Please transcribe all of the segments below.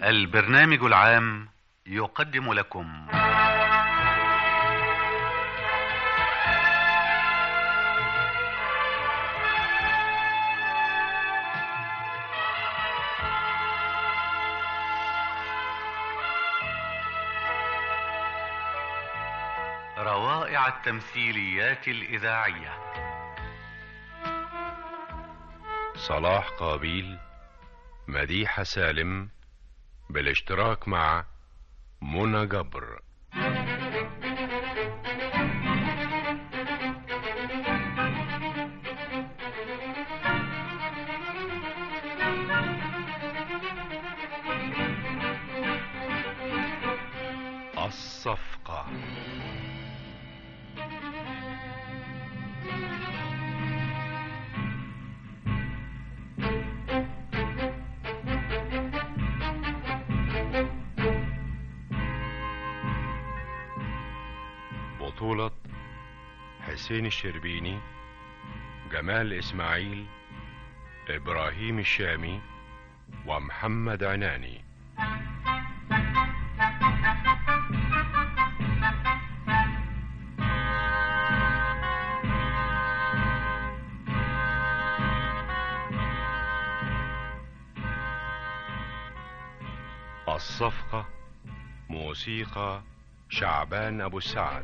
البرنامج العام يقدم لكم روائع التمثيليات الإذاعية صلاح قابيل مديحة سالم بالاشتراك مع منى جبر الصفقة بطولة حسين الشربيني جمال إسماعيل إبراهيم الشامي ومحمد عناني الصفقة موسيقى شعبان أبو السعد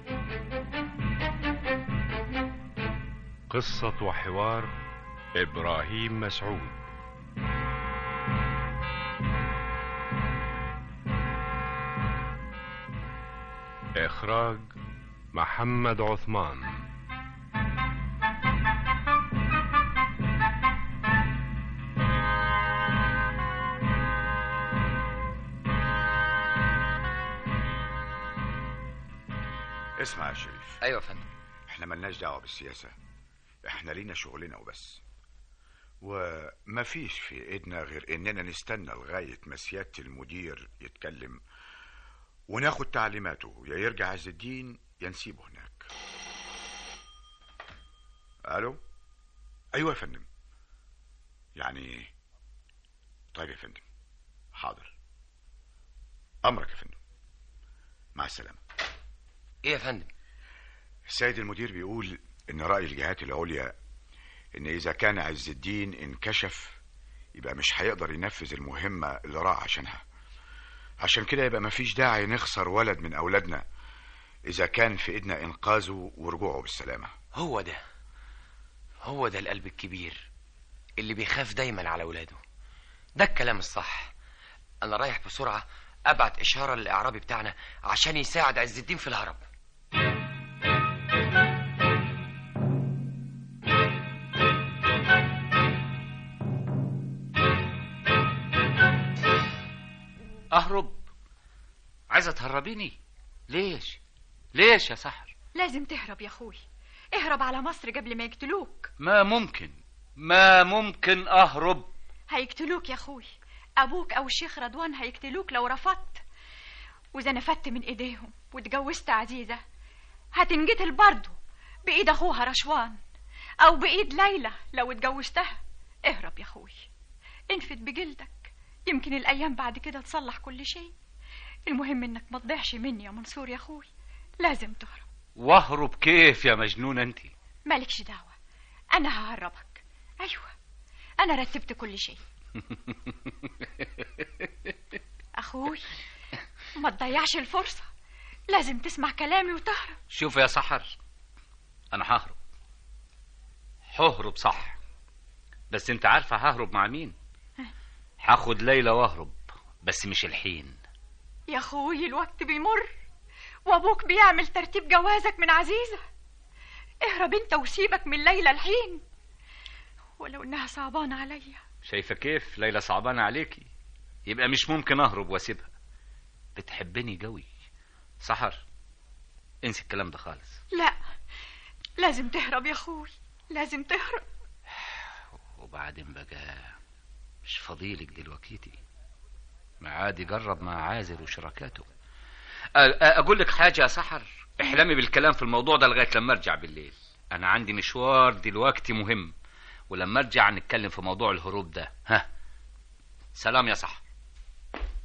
قصة وحوار إبراهيم مسعود إخراج محمد عثمان اسمع يا شريف ايوه يا فندم احنا ملناش دعوه بالسياسه احنا لينا شغلنا وبس ومفيش في ايدنا غير اننا نستنى لغايه ما سياده المدير يتكلم وناخد تعليماته يا يرجع عز الدين يا نسيبه هناك الو ايوه يا فندم يعني طيب يا فندم حاضر امرك يا فندم مع السلامه ايه يا فندم السيد المدير بيقول ان رأي الجهات العليا ان اذا كان عز الدين انكشف يبقى مش هيقدر ينفذ المهمة اللي راح عشانها عشان كده يبقى مفيش داعي نخسر ولد من اولادنا اذا كان في ايدنا انقاذه ورجوعه بالسلامة هو ده هو ده القلب الكبير اللي بيخاف دايما على ولاده ده الكلام الصح انا رايح بسرعة ابعت اشارة للاعرابي بتاعنا عشان يساعد عز الدين في الهرب اهرب عايزه تهربيني ليش ليش يا سحر لازم تهرب يا اخوي اهرب على مصر قبل ما يقتلوك ما ممكن ما ممكن اهرب هيقتلوك يا اخوي ابوك او الشيخ رضوان هيقتلوك لو رفضت واذا نفدت من ايديهم واتجوزت عزيزه هتنقتل برضه بايد اخوها رشوان او بايد ليلى لو اتجوزتها اهرب يا اخوي انفد بجلدك يمكن الايام بعد كده تصلح كل شيء المهم انك ما تضيعش مني يا منصور يا اخوي لازم تهرب واهرب كيف يا مجنون انت مالكش دعوه انا ههربك ايوه انا رتبت كل شيء اخوي ما تضيعش الفرصه لازم تسمع كلامي وتهرب شوف يا سحر انا ههرب ههرب صح بس انت عارفه ههرب مع مين هاخد ليلى واهرب بس مش الحين يا اخوي الوقت بيمر وابوك بيعمل ترتيب جوازك من عزيزه اهرب انت وسيبك من ليلى الحين ولو انها صعبانه عليا شايفه كيف ليلى صعبانه عليكي يبقى مش ممكن اهرب واسيبها بتحبني قوي سحر انسي الكلام ده خالص لا لازم تهرب يا اخوي لازم تهرب وبعدين بقى مش فضيلك دلوقتي معاد يجرب مع عازر وشركاته أ- أ- اقول لك حاجه يا سحر احلمي بالكلام في الموضوع ده لغايه لما ارجع بالليل انا عندي مشوار دلوقتي مهم ولما ارجع نتكلم في موضوع الهروب ده ها سلام يا سحر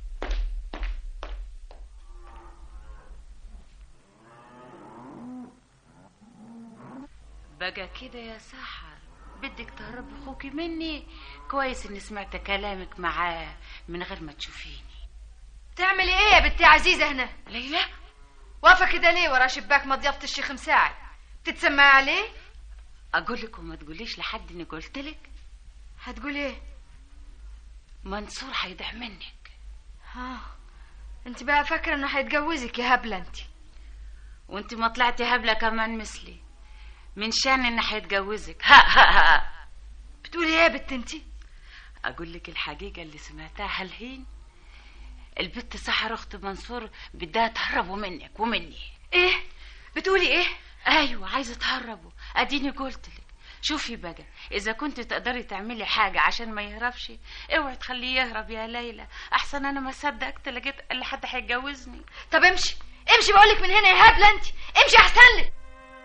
بقى كده يا سحر بدك تهربي اخوكي مني كويس اني سمعت كلامك معاه من غير ما تشوفيني تعملي ايه يا بنتي عزيزة هنا ليلى واقفة كده ليه ورا شباك مضيافة الشيخ مساعد تتسمعي عليه اقول لك وما تقوليش لحد اني قلت لك هتقولي ايه منصور هيضيع منك ها انت بقى فاكرة انه هيتجوزك يا هبلة انت وانت ما طلعتي هبله كمان مثلي من شان ان هيتجوزك ها ها ها بتقولي ايه يا بنت انت اقول لك الحقيقه اللي سمعتها الحين البت سحر اخت منصور بدها تهربوا منك ومني ايه بتقولي ايه ايوه عايزه تهربوا اديني قلت لك شوفي بقى اذا كنت تقدري تعملي حاجه عشان ما يهربش اوعي تخليه يهرب يا ليلى احسن انا ما صدقت لقيت اللي حد هيتجوزني طب امشي امشي بقولك من هنا يا هبلة انت امشي احسن لك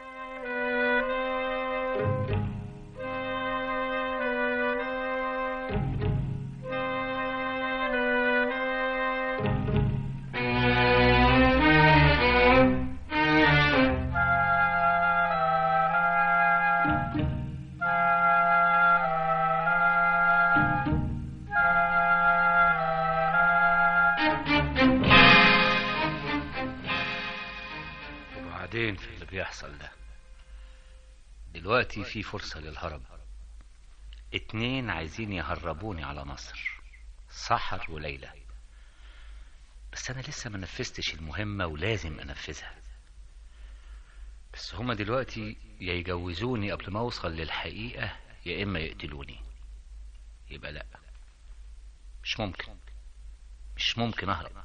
وبعدين في اللي بيحصل ده دلوقتي في فرصة للهرب اتنين عايزين يهربوني على مصر سحر وليلى بس انا لسه ما نفذتش المهمة ولازم انفذها بس هما دلوقتي يا يجوزوني قبل ما اوصل للحقيقة يا اما يقتلوني يبقى لا مش ممكن مش ممكن اهرب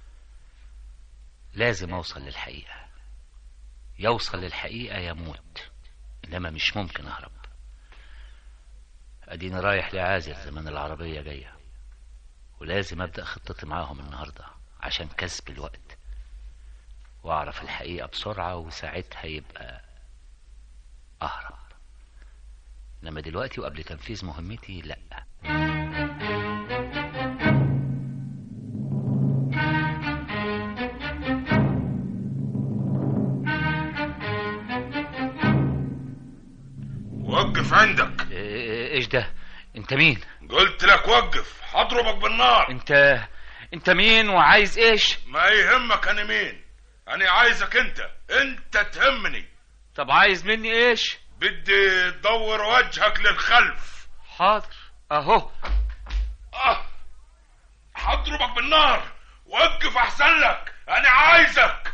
لازم اوصل للحقيقة يوصل للحقيقة يموت انما مش ممكن اهرب اديني رايح لعازل زمان العربية جاية ولازم ابدأ خطتي معاهم النهاردة عشان كسب الوقت واعرف الحقيقة بسرعة وساعتها يبقى اهرب انما دلوقتي وقبل تنفيذ مهمتي لا وقف عندك إيه- ايش ده انت مين قلت لك وقف هضربك بالنار انت انت مين وعايز ايش ما يهمك انا مين انا عايزك انت انت تهمني طب عايز مني ايش بدي تدور وجهك للخلف حاضر اهو اه هضربك بالنار وقف احسن لك انا عايزك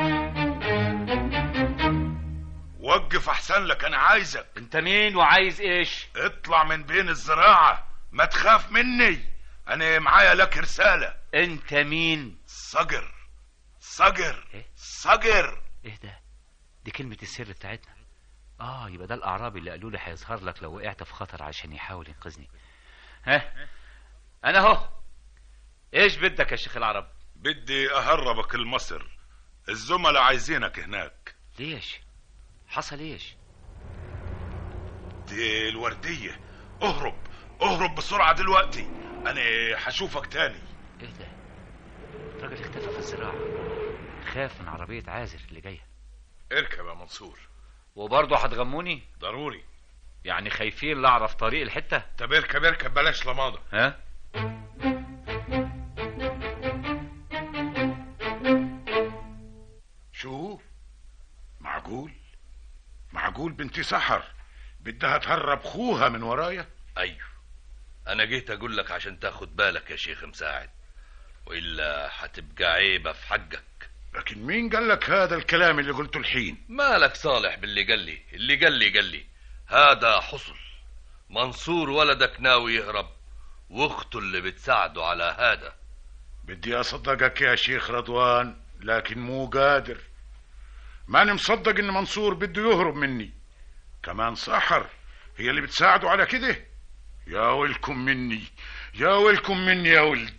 وقف احسن لك انا عايزك انت مين وعايز ايش اطلع من بين الزراعة ما تخاف مني انا معايا لك رسالة انت مين صقر صقر إيه؟ صقر ايه ده دي كلمة السر بتاعتنا اه يبقى ده الاعرابي اللي قالوا لي هيظهر لك لو وقعت في خطر عشان يحاول ينقذني ها انا اهو ايش بدك يا شيخ العرب بدي اهربك لمصر الزملاء عايزينك هناك ليش حصل ايش دي الوردية اهرب اهرب بسرعة دلوقتي انا هشوفك تاني ايه ده الراجل اختفى في الزراعة خاف من عربية عازر اللي جاية اركب يا منصور وبرضه هتغموني ضروري يعني خايفين لا اعرف طريق الحتة طب اركب اركب بلاش لماضة ها شو معقول معقول بنتي سحر بدها تهرب خوها من ورايا ايوه انا جيت اقول لك عشان تاخد بالك يا شيخ مساعد والا هتبقى عيبه في حقك لكن مين قال لك هذا الكلام اللي قلته الحين مالك صالح باللي قال لي اللي قال لي قال لي هذا حصل منصور ولدك ناوي يهرب واخته اللي بتساعده على هذا بدي اصدقك يا شيخ رضوان لكن مو قادر ماني مصدق ان منصور بده يهرب مني كمان سحر هي اللي بتساعده على كده يا ويلكم مني يا ويلكم مني يا ولد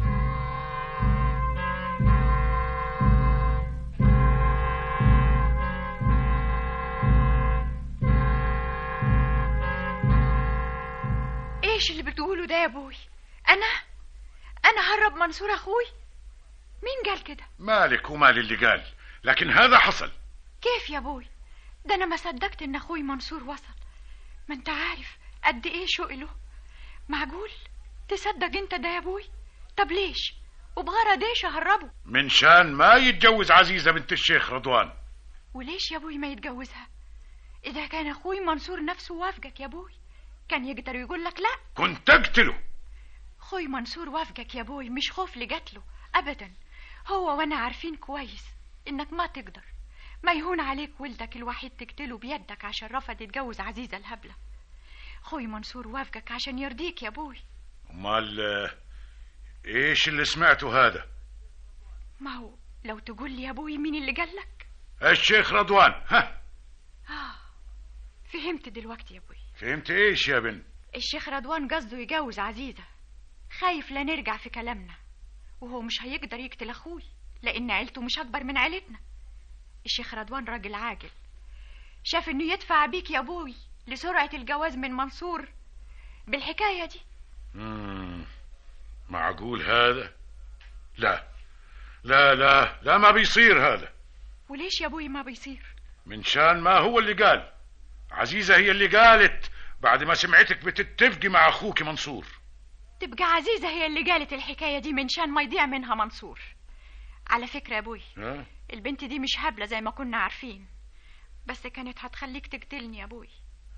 ايش اللي بتقوله ده يا ابوي انا انا هرب منصور اخوي مين قال كده مالك ومال اللي قال لكن هذا حصل كيف يا ابوي ده انا ما صدقت ان اخوي منصور وصل ما انت عارف قد ايه شوقي له معقول تصدق انت ده يا ابوي طب ليش وبغرض ايش اهربه من شان ما يتجوز عزيزة بنت الشيخ رضوان وليش يا ابوي ما يتجوزها اذا كان اخوي منصور نفسه وافقك يا ابوي كان يقدر يقول لك لا كنت اقتله خوي منصور وافقك يا ابوي مش خوف لقتله ابدا هو وانا عارفين كويس انك ما تقدر ما يهون عليك ولدك الوحيد تقتله بيدك عشان رفض يتجوز عزيزة الهبلة خوي منصور وافقك عشان يرضيك يا ابوي امال آه، ايش اللي سمعته هذا ما هو لو تقول لي يا ابوي مين اللي قالك الشيخ رضوان ها اه فهمت دلوقتي يا ابوي فهمت ايش يا بنت الشيخ رضوان قصده يجوز عزيزة خايف لا نرجع في كلامنا وهو مش هيقدر يقتل اخوي لان عيلته مش اكبر من عيلتنا الشيخ رضوان راجل عاقل شاف انه يدفع بيك يا ابوي لسرعة الجواز من منصور بالحكاية دي مم. معقول هذا لا لا لا لا ما بيصير هذا وليش يا ابوي ما بيصير من شان ما هو اللي قال عزيزة هي اللي قالت بعد ما سمعتك بتتفقي مع أخوك منصور تبقى عزيزة هي اللي قالت الحكاية دي من شان ما يضيع منها منصور على فكرة يا ابوي ها؟ البنت دي مش هبلة زي ما كنا عارفين بس كانت هتخليك تقتلني يا ابوي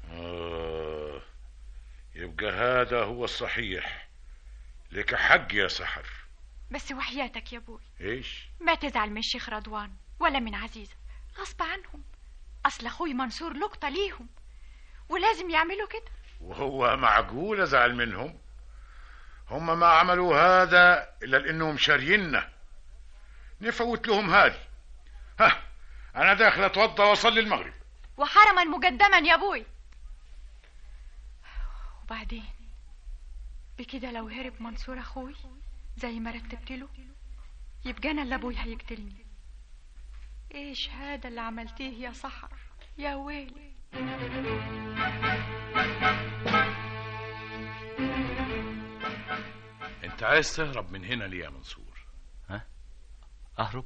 آه. يبقى هذا هو الصحيح لك حق يا سحر بس وحياتك يا ابوي ايش ما تزعل من الشيخ رضوان ولا من عزيزة غصب عنهم اصل اخوي منصور لقطة ليهم ولازم يعملوا كده وهو معقول ازعل منهم هم ما عملوا هذا الا لانهم شارينا نفوت لهم هذه ها انا داخل اتوضا واصلي المغرب وحرما مقدما يا ابوي وبعدين بكده لو هرب منصور اخوي زي ما رتبت له يبقى انا اللي ابوي هيقتلني ايش هذا اللي عملتيه يا سحر يا ويلي انت عايز تهرب من هنا ليه يا منصور اهرب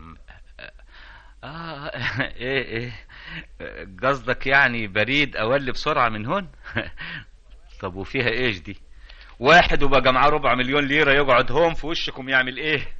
اه ايه ايه قصدك يعني بريد اولي بسرعة من هون طب وفيها ايش دي واحد وبقى معاه ربع مليون ليرة يقعد هون في وشكم يعمل ايه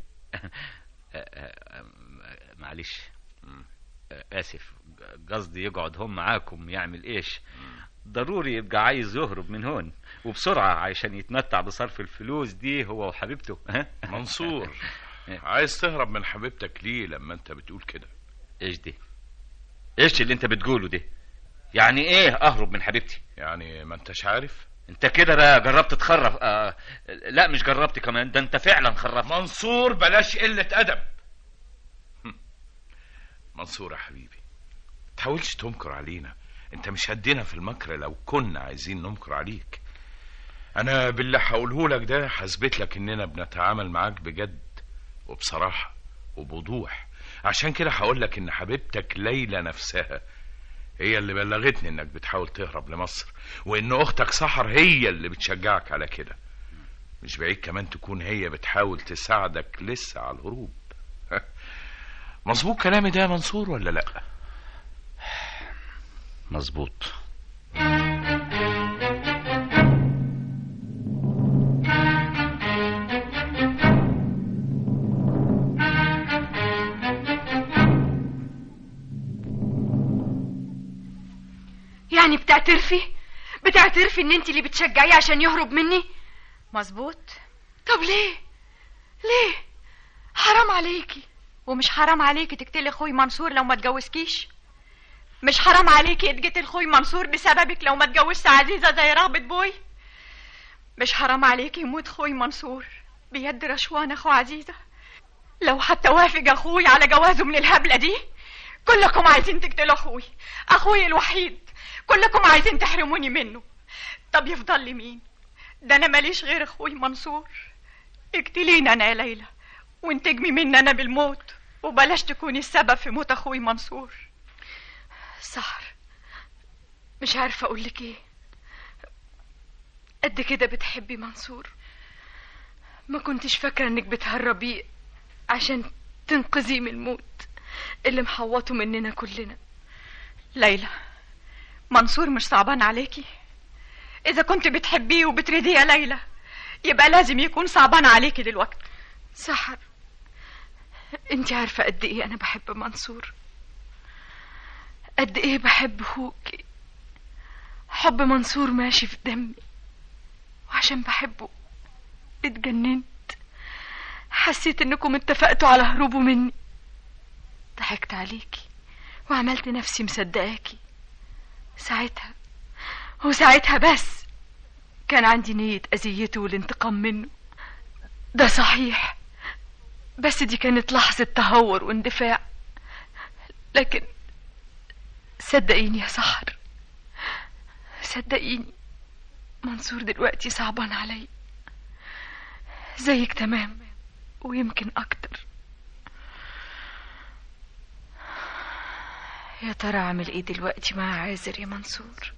معلش اسف قصدي يقعد هون معاكم يعمل ايش ضروري يبقى عايز يهرب من هون وبسرعة عشان يتمتع بصرف الفلوس دي هو وحبيبته منصور عايز تهرب من حبيبتك ليه لما انت بتقول كده ايش دي ايش اللي انت بتقوله ده يعني ايه اهرب من حبيبتي يعني ما انتش عارف انت كده بقى جربت تخرف آه لا مش جربت كمان ده انت فعلا خرفت منصور بلاش قلة أدب منصور يا حبيبي تحاولش تنكر علينا انت مش هدينا في المكر لو كنا عايزين ننكر عليك انا باللي هقوله لك ده هثبت لك اننا بنتعامل معاك بجد وبصراحة وبوضوح عشان كده هقول لك ان حبيبتك ليلى نفسها هي اللي بلغتني انك بتحاول تهرب لمصر وان اختك سحر هي اللي بتشجعك على كده مش بعيد كمان تكون هي بتحاول تساعدك لسه على الهروب مظبوط كلامي ده يا منصور ولا لا مظبوط يعني بتعترفي بتعترفي ان انت اللي بتشجعيه عشان يهرب مني مظبوط طب ليه ليه حرام عليكي ومش حرام عليكي تقتلي اخوي منصور لو ما تجوزكيش مش حرام عليكي تقتل اخوي منصور بسببك لو ما اتجوزت عزيزه زي رغبه بوي مش حرام عليكي يموت اخوي منصور بيد رشوان اخو عزيزه لو حتى وافق اخوي على جوازه من الهبله دي كلكم عايزين تقتلوا اخوي اخوي الوحيد كلكم عايزين تحرموني منه طب يفضل لي مين ده انا ماليش غير اخوي منصور اقتليني انا يا ليلى وانتجمي مني انا بالموت وبلاش تكوني السبب في موت اخوي منصور سحر مش عارفه اقول لك ايه قد كده بتحبي منصور ما كنتش فاكره انك بتهربيه عشان تنقذيه من الموت اللي محوطه مننا كلنا ليلى منصور مش صعبان عليكي اذا كنت بتحبيه وبتريديه يا ليلى يبقى لازم يكون صعبان عليكي دلوقتي سحر انت عارفة قد ايه انا بحب منصور قد ايه بحب اخوكي حب منصور ماشي في دمي وعشان بحبه اتجننت حسيت انكم اتفقتوا على هروبه مني ضحكت عليكي وعملت نفسي مصدقاكي ساعتها وساعتها بس كان عندي نية أذيته والانتقام منه ده صحيح بس دي كانت لحظة تهور واندفاع لكن صدقيني يا سحر صدقيني منصور دلوقتي صعبان علي زيك تمام ويمكن أكتر يا ترى أعمل إيه دلوقتي مع عازر يا منصور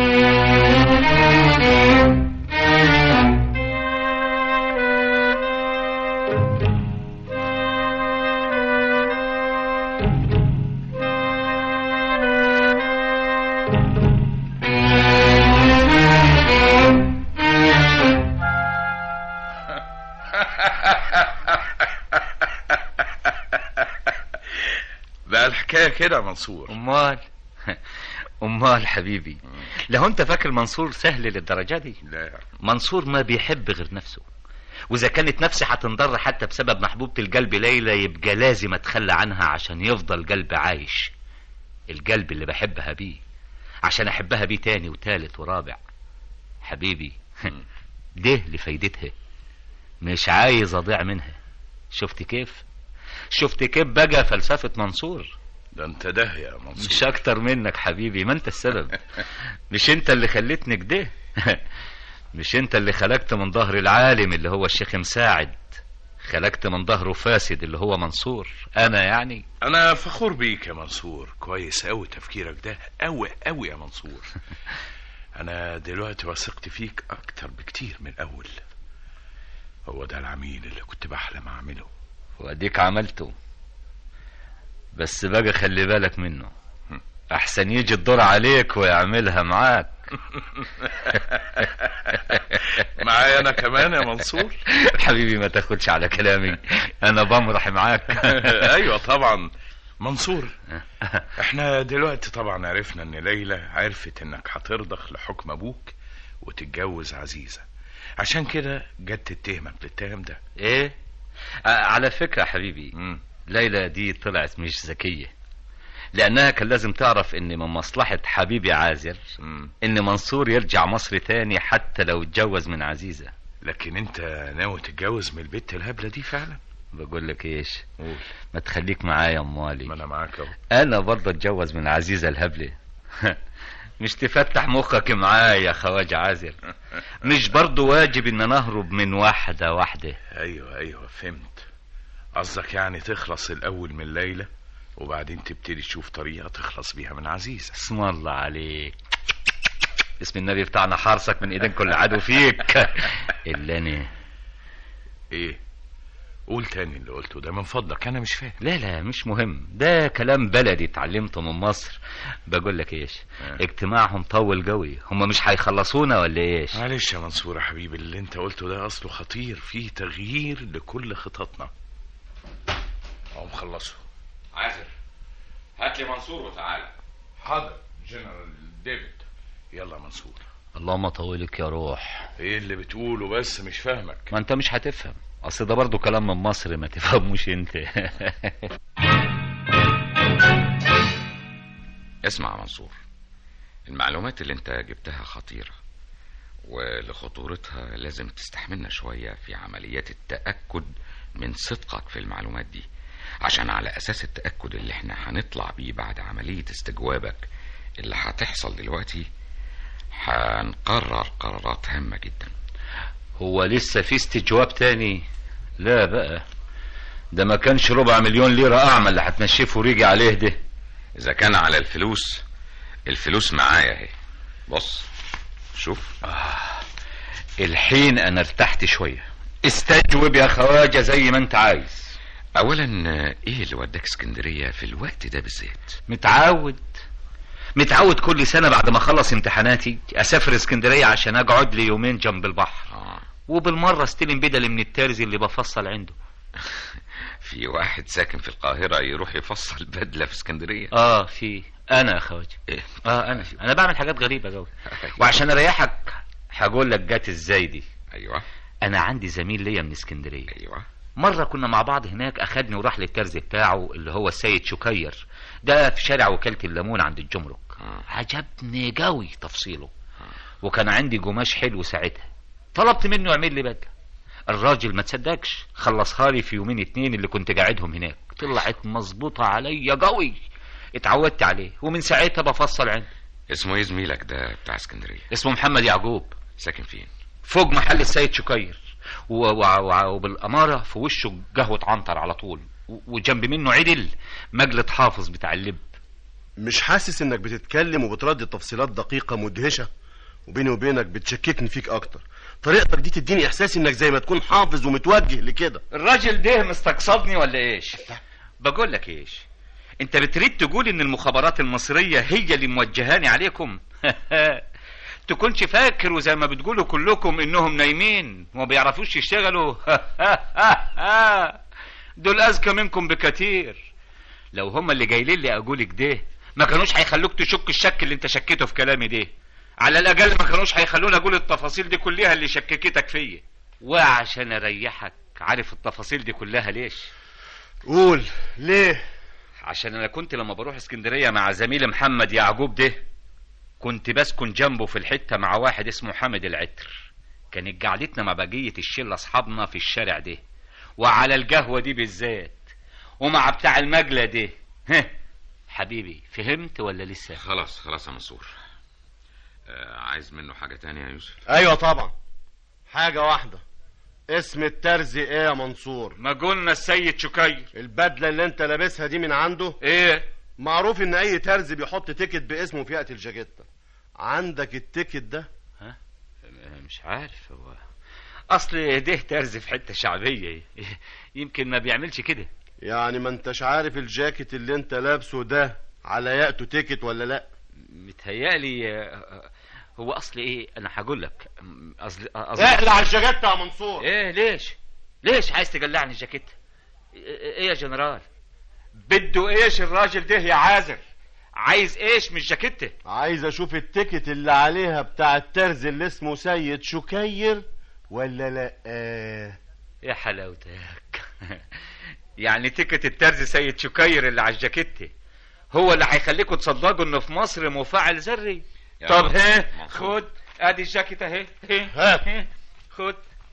بقى الحكايه كده يا منصور امال امال حبيبي لو انت فاكر منصور سهل للدرجه دي لا منصور ما بيحب غير نفسه واذا كانت نفسي هتنضر حتى بسبب محبوبة القلب ليلى يبقى لازم اتخلى عنها عشان يفضل قلبي عايش القلب اللي بحبها بيه عشان احبها بيه تاني وتالت ورابع حبيبي ده لفايدتها مش عايز اضيع منها شفت كيف شفت كيف بقى فلسفة منصور ده انت ده يا منصور مش اكتر منك حبيبي ما انت السبب مش انت اللي خليتني كده مش انت اللي خلقت من ظهر العالم اللي هو الشيخ مساعد خلقت من ظهره فاسد اللي هو منصور انا يعني انا فخور بيك يا منصور كويس قوي تفكيرك ده قوي قوي يا منصور انا دلوقتي وثقت فيك اكتر بكتير من الاول هو ده العميل اللي كنت بحلم اعمله واديك عملته بس بقى خلي بالك منه احسن يجي الدور عليك ويعملها معاك معايا انا كمان يا منصور حبيبي ما تاخدش على كلامي انا بمرح معاك ايوه طبعا منصور احنا دلوقتي طبعا عرفنا ان ليلى عرفت انك هترضخ لحكم ابوك وتتجوز عزيزة عشان كده جت تتهمك بالتهم ده ايه آه، على فكرة يا حبيبي ليلى دي طلعت مش ذكية لأنها كان لازم تعرف إن من مصلحة حبيبي عازر إن منصور يرجع مصر تاني حتى لو اتجوز من عزيزة لكن أنت ناوي تتجوز من البت الهبلة دي فعلا بقول لك إيش ما تخليك معايا أموالي ما أنا معاك أهو أنا برضه اتجوز من عزيزة الهبلة مش تفتح مخك معايا يا خواجة عازر مش برضه واجب إن نهرب من واحدة واحدة أيوه أيوه فهمت قصدك يعني تخلص الأول من ليلى وبعدين تبتدي تشوف طريقة تخلص بيها من عزيزة اسم الله عليك اسم النبي بتاعنا حارسك من ايدين كل عدو فيك الا انا ايه قول تاني اللي قلته ده من فضلك انا مش فاهم لا لا مش مهم ده كلام بلدي اتعلمته من مصر بقول لك ايش آه. اجتماعهم طول قوي هم مش هيخلصونا ولا ايش معلش يا منصور يا حبيبي اللي انت قلته ده اصله خطير فيه تغيير لكل خططنا هم خلصوا عازر هات لي منصور وتعالى حاضر جنرال ديفيد يلا منصور اللهم طولك يا روح ايه اللي بتقوله بس مش فاهمك ما انت مش هتفهم اصل ده برضه كلام من مصر ما تفهموش انت اسمع يا منصور المعلومات اللي انت جبتها خطيرة ولخطورتها لازم تستحملنا شوية في عمليات التأكد من صدقك في المعلومات دي عشان على أساس التأكد اللي احنا هنطلع بيه بعد عملية استجوابك اللي هتحصل دلوقتي هنقرر قرارات هامة جدا هو لسه في استجواب تاني لا بقى ده ما كانش ربع مليون ليرة أعمى اللي هتمشيه فريجي عليه ده إذا كان على الفلوس الفلوس معايا اهي بص شوف آه الحين أنا ارتحت شوية استجوب يا خواجة زي ما انت عايز اولا ايه اللي وداك اسكندرية في الوقت ده بالذات متعود متعود كل سنة بعد ما اخلص امتحاناتي اسافر اسكندرية عشان اقعد لي يومين جنب البحر آه. وبالمرة استلم بدل من الترزي اللي بفصل عنده في واحد ساكن في القاهرة يروح يفصل بدلة في اسكندرية اه في انا يا خواجه إيه؟ اه انا انا بعمل حاجات غريبة قوي وعشان اريحك هقول لك جت ازاي دي ايوه انا عندي زميل ليا من اسكندرية ايوه مرة كنا مع بعض هناك أخدني وراح للترز بتاعه اللي هو السيد شكير ده في شارع وكالة الليمون عند الجمرك آه. عجبني قوي تفصيله وكان عندي قماش حلو ساعتها طلبت منه يعمل لي بدلة الراجل ما تصدقش خلصها لي في يومين اتنين اللي كنت قاعدهم هناك طلعت مظبوطة عليا قوي اتعودت عليه ومن ساعتها بفصل عنه اسمه ايه زميلك ده بتاع اسكندرية اسمه محمد يعقوب ساكن فين فوق محل السيد شكير و- و- و- وبالأمارة في وشه قهوة عنتر على طول و- وجنب منه عدل مجلة حافظ بتاع اللب مش حاسس انك بتتكلم وبتردد تفصيلات دقيقة مدهشة وبيني وبينك بتشككني فيك اكتر طريقتك دي تديني احساس انك زي ما تكون حافظ ومتوجه لكده الراجل ده مستقصدني ولا ايش بقول لك ايش انت بتريد تقول ان المخابرات المصرية هي اللي موجهاني عليكم تكونش فاكر وزي ما بتقولوا كلكم انهم نايمين وما بيعرفوش يشتغلوا دول اذكى منكم بكتير لو هم اللي جايلين لي اقول كده ما كانوش هيخلوك تشك الشك اللي انت شكيته في كلامي ده على الاقل ما كانوش هيخلوني اقول التفاصيل دي كلها اللي شككتك فيا وعشان اريحك عارف التفاصيل دي كلها ليش قول ليه عشان انا كنت لما بروح اسكندرية مع زميلي محمد يعقوب ده كنت بسكن جنبه في الحتة مع واحد اسمه حامد العطر كانت قعدتنا مع بقية الشلة اصحابنا في الشارع ده وعلى القهوة دي بالذات ومع بتاع المجلة ده ها حبيبي فهمت ولا لسه خلاص خلاص يا منصور آه عايز منه حاجة تانية يا يوسف ايوه طبعا حاجة واحدة اسم الترزي ايه يا منصور ما قلنا السيد شكير البدلة اللي انت لابسها دي من عنده ايه معروف ان اي ترزي بيحط تيكت باسمه في فئة الجاكيتة عندك التيكت ده ها مش عارف هو اصل ده ترز في حتة شعبية يمكن ما بيعملش كده يعني ما انتش عارف الجاكيت اللي انت لابسه ده على ياقته تيكت ولا لا متهيألي آه، هو اصل ايه انا هقول لك اصل اقلع الجاكيتة يا منصور ايه ليش ليش عايز تقلعني الجاكيت ايه يا جنرال بده ايش الراجل ده يا عازر عايز ايش من الجاكيتة عايز اشوف التيكت اللي عليها بتاع الترز اللي اسمه سيد شكير ولا لا آه. يا حلاوتك يعني تيكت الترز سيد شكير اللي على الجاكيتة هو اللي هيخليكم تصدقوا انه في مصر مفاعل ذري يا طب منصور، ها منصور. خد ادي الجاكيت اهي اهي، هات. اهي، خد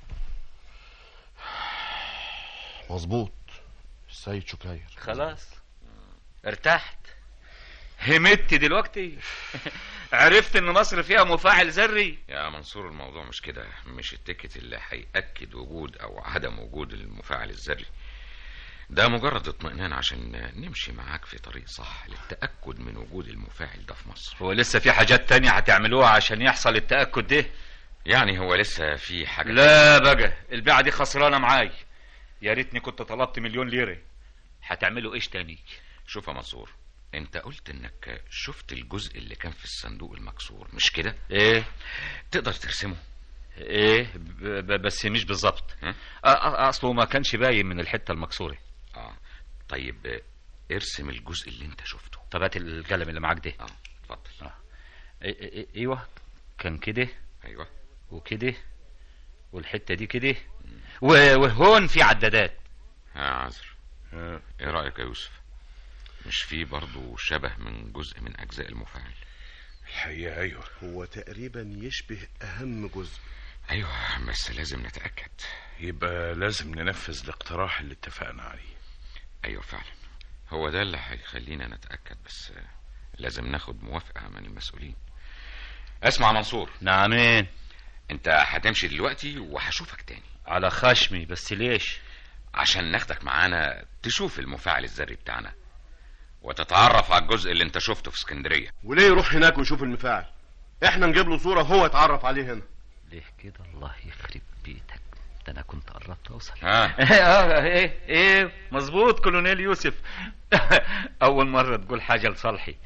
مظبوط السيد شكير خلاص ارتحت همت دلوقتي عرفت ان مصر فيها مفاعل ذري يا منصور الموضوع مش كده مش التيكت اللي هيأكد وجود أو عدم وجود المفاعل الذري ده مجرد اطمئنان عشان نمشي معاك في طريق صح للتأكد من وجود المفاعل ده في مصر هو لسه في حاجات تانية هتعملوها عشان يحصل التأكد ده يعني هو لسه في حاجة لا بقى البيعة دي خسرانة معاي يا ريتني كنت طلبت مليون ليرة هتعملوا ايش تاني شوف يا منصور انت قلت انك شفت الجزء اللي كان في الصندوق المكسور مش كده ايه تقدر ترسمه ايه ب- ب- بس مش بالظبط ها؟ أ- أ- اصله ما كانش باين من الحتة المكسورة اه طيب آه، ارسم الجزء اللي انت شفته طب هات القلم اللي معاك ده اه اتفضل إيه- إيه- ايوه كان كده ايوه وكده والحتة دي كده و- وهون في عدادات يا عذر ايه رأيك يا يوسف مش في برضو شبه من جزء من اجزاء المفاعل الحقيقة ايوه هو تقريبا يشبه اهم جزء ايوه بس لازم نتأكد يبقى لازم ننفذ الاقتراح اللي اتفقنا عليه ايوه فعلا هو ده اللي هيخلينا نتأكد بس آه، لازم ناخد موافقة من المسؤولين اسمع يا منصور نعمين انت هتمشي دلوقتي وهشوفك تاني على خشمي بس ليش عشان ناخدك معانا تشوف المفاعل الذري بتاعنا وتتعرف على الجزء اللي انت شفته في اسكندرية وليه يروح هناك ويشوف المفاعل احنا نجيب له صورة هو يتعرف عليه هنا ليه كده الله يخرب بيتك ده انا كنت قربت اوصل ها اه ايه ايه مظبوط كولونيل يوسف اول مرة تقول حاجة لصالحي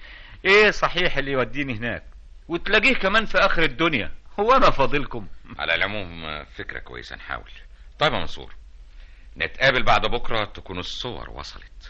ايه صحيح اللي يوديني هناك وتلاقيه كمان في اخر الدنيا هو انا فاضلكم على العموم آه، فكرة كويسة نحاول طيب يا منصور نتقابل بعد بكرة تكون الصور وصلت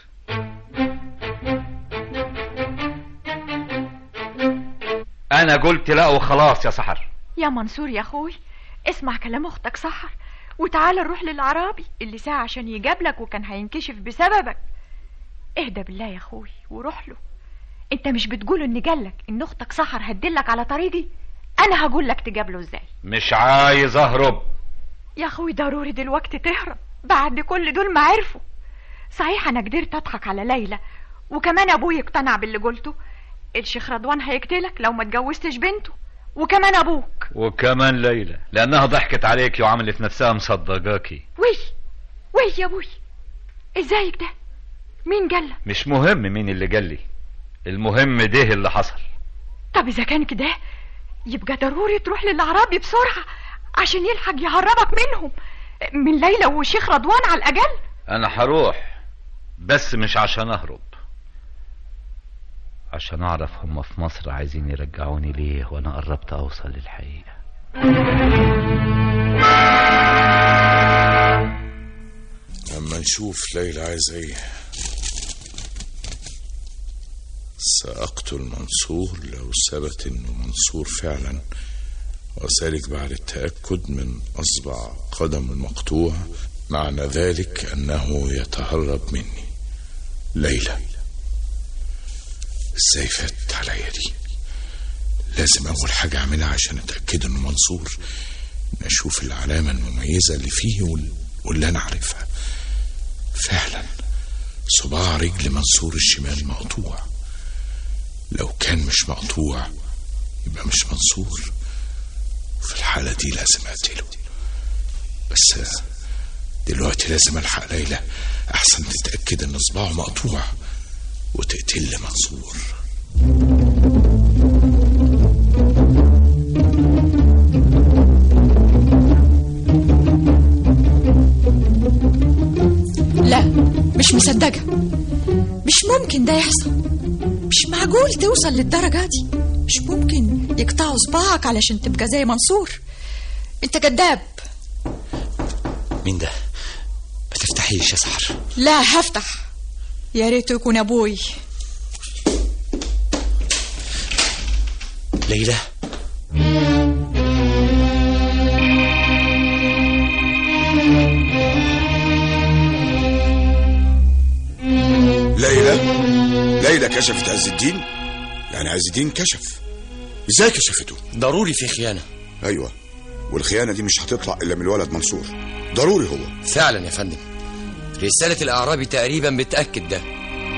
انا قلت لا وخلاص يا سحر يا منصور يا اخوي اسمع كلام اختك سحر وتعال نروح للعرابي اللي ساعة عشان يجابلك وكان هينكشف بسببك اهدى بالله يا اخوي وروح له انت مش بتقول ان جالك ان اختك سحر هتدلك على طريقي انا هقول لك تجابله ازاي مش عايز اهرب يا اخوي ضروري دلوقتي تهرب بعد كل دول ما عرفوا صحيح انا قدرت اضحك على ليلى وكمان ابوي اقتنع باللي قلته الشيخ رضوان هيقتلك لو ما اتجوزتش بنته وكمان ابوك وكمان ليلى لانها ضحكت عليك وعملت نفسها مصدقاكي وي وي يا ابوي ازيك ده مين قال مش مهم مين اللي قال لي المهم ده اللي حصل طب اذا كان كده يبقى ضروري تروح للعرابي بسرعه عشان يلحق يهربك منهم من ليلى وشيخ رضوان على الاقل انا هروح بس مش عشان اهرب عشان اعرف هم في مصر عايزين يرجعوني ليه وانا قربت اوصل للحقيقه لما نشوف ليلى عايزة ايه سأقتل منصور لو ثبت انه منصور فعلا وذلك بعد التأكد من أصبع قدم المقطوع معنى ذلك أنه يتهرب مني ليلى ازاي فاتت عليا دي لازم أول حاجة أعملها عشان أتأكد إنه منصور إن أشوف العلامة المميزة اللي فيه وال- واللي أنا عارفها فعلا صباع رجل منصور الشمال مقطوع لو كان مش مقطوع يبقى مش منصور في الحالة دي لازم أقتله بس دلوقتي لازم ألحق ليلى أحسن تتأكد إن صباعه مقطوع وتقتل منصور لا مش مصدقة مش ممكن ده يحصل مش معقول توصل للدرجة دي مش ممكن يقطعوا صباعك علشان تبقى زي منصور انت كذاب مين ده ما تفتحيش يا سحر لا هفتح يا ريت يكون ابوي ليلى ليلى ليلى كشفت عز الدين يعني عز الدين كشف ازاي كشفته ضروري في خيانة ايوه والخيانه دي مش هتطلع الا من الولد منصور ضروري هو فعلا يا فندم رسالة الأعرابي تقريبا بتأكد ده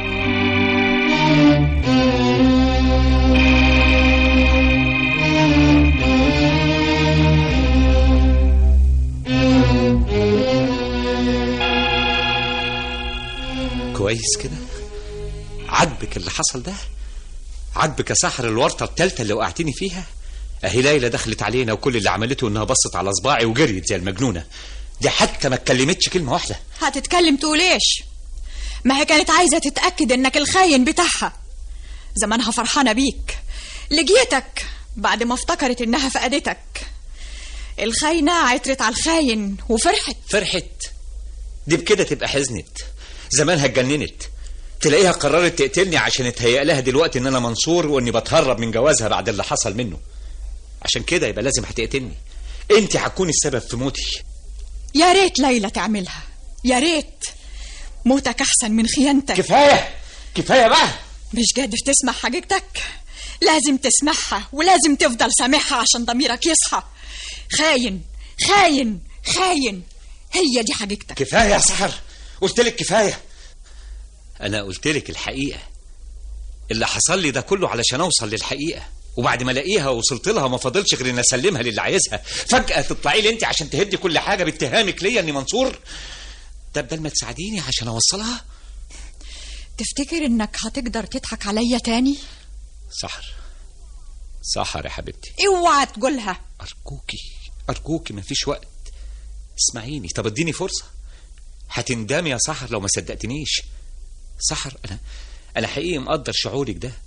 كويس كده عجبك اللي حصل ده عجبك يا سحر الورطة التالتة اللي وقعتني فيها اهي ليلى دخلت علينا وكل اللي عملته انها بصت على صباعي وجريت زي المجنونة دي حتى ما اتكلمتش كلمة واحدة هتتكلم تقول ايش ما هي كانت عايزة تتأكد انك الخاين بتاعها زمانها فرحانة بيك لقيتك بعد ما افتكرت انها فقدتك الخاينة عترت على الخاين وفرحت فرحت دي بكده تبقى حزنت زمانها اتجننت تلاقيها قررت تقتلني عشان اتهيأ لها دلوقتي ان انا منصور واني بتهرب من جوازها بعد اللي حصل منه عشان كده يبقى لازم هتقتلني انت هتكوني السبب في موتي يا ريت ليلى تعملها يا ريت موتك احسن من خيانتك كفايه كفايه بقى مش قادر تسمع حاجتك لازم تسمعها ولازم تفضل سامعها عشان ضميرك يصحى خاين خاين خاين هي دي حاجتك كفايه يا سحر قلت لك كفايه انا قلت لك الحقيقه اللي حصل لي ده كله علشان اوصل للحقيقه وبعد ما الاقيها وصلت لها ما فاضلش غير ان اسلمها للي عايزها فجاه تطلعي لي انت عشان تهدي كل حاجه باتهامك ليا اني منصور ده بدل ما تساعديني عشان اوصلها تفتكر انك هتقدر تضحك عليا تاني سحر سحر يا حبيبتي اوعى تقولها ارجوكي ارجوكي مفيش وقت اسمعيني طب اديني فرصه هتندمي يا سحر لو ما صدقتنيش سحر انا انا حقيقي مقدر شعورك ده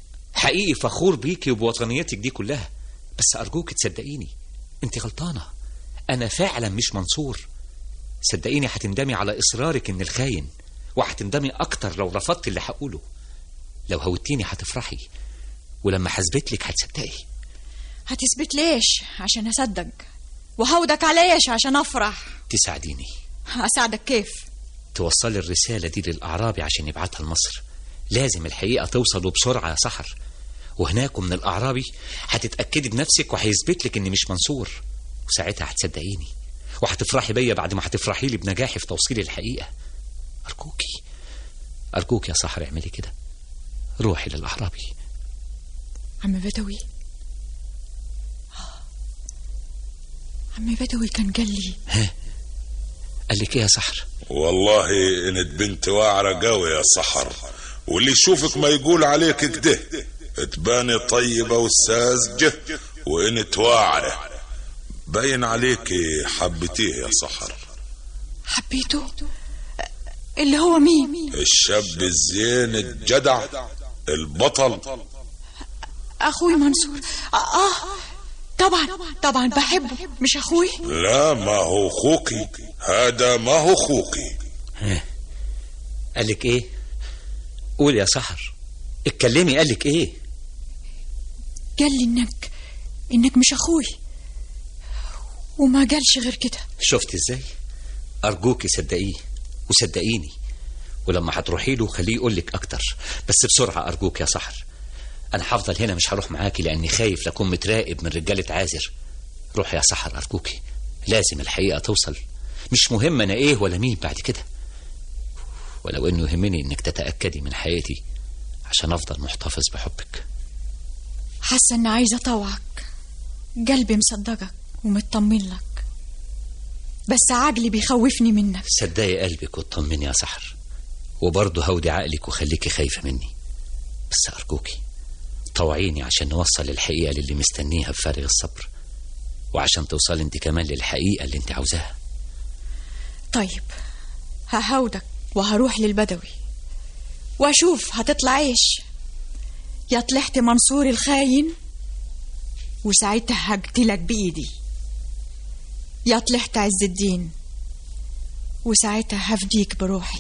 وحقيقي فخور بيكي وبوطنيتك دي كلها بس أرجوك تصدقيني أنت غلطانة أنا فعلا مش منصور صدقيني هتندمي على إصرارك إن الخاين وهتندمي أكتر لو رفضت اللي هقوله لو هوتيني هتفرحي ولما حسبت لك هتصدقي هتثبت ليش عشان أصدق وهودك عليش عشان أفرح تساعديني أساعدك كيف توصلي الرسالة دي للأعرابي عشان يبعتها لمصر لازم الحقيقة توصل وبسرعة يا سحر وهناك من الأعرابي هتتأكدي بنفسك وهيثبت لك إني مش منصور وساعتها هتصدقيني وهتفرحي بيا بعد ما هتفرحي لي بنجاحي في توصيل الحقيقة أرجوكي أرجوك يا سحر اعملي كده روحي للأعرابي عم بدوي آه. عم بدوي كان قال لي قال لك إيه يا سحر والله انت بنت واعرة قوي يا سحر واللي يشوفك ما يقول عليك كده تباني طيبة وساذجة وانت واعرة باين عليك حبتيه يا سحر حبيته اللي هو مين الشاب الزين الجدع البطل أخوي منصور آه, آه طبعا طبعا بحبه مش أخوي لا ما هو خوكي هذا ما هو خوكي قال لك إيه قول يا سحر اتكلمي قال لك إيه قال لي إنك إنك مش أخوي وما قالش غير كده شفت ازاي ارجوك صدقيه وصدقيني ولما هتروحي له خليه يقول لك اكتر بس بسرعه ارجوك يا سحر انا هفضل هنا مش هروح معاكي لاني خايف لاكون متراقب من رجاله عازر روح يا سحر ارجوكي لازم الحقيقه توصل مش مهم انا ايه ولا مين بعد كده ولو انه يهمني انك تتاكدي من حياتي عشان افضل محتفظ بحبك حاسة إني عايزة أطوعك قلبي مصدقك ومطمن لك بس عقلي بيخوفني منك صدقي قلبك واطمني يا سحر وبرضه هودي عقلك وخليكي خايفة مني بس أرجوكي طوعيني عشان نوصل الحقيقة للي مستنيها بفارغ الصبر وعشان توصل انت كمان للحقيقة اللي انت عاوزاها طيب ههودك وهروح للبدوي واشوف هتطلع ايش يا طلعت منصور الخاين وساعتها هقتلك بايدي يا طلعت عز الدين وساعتها هفديك بروحي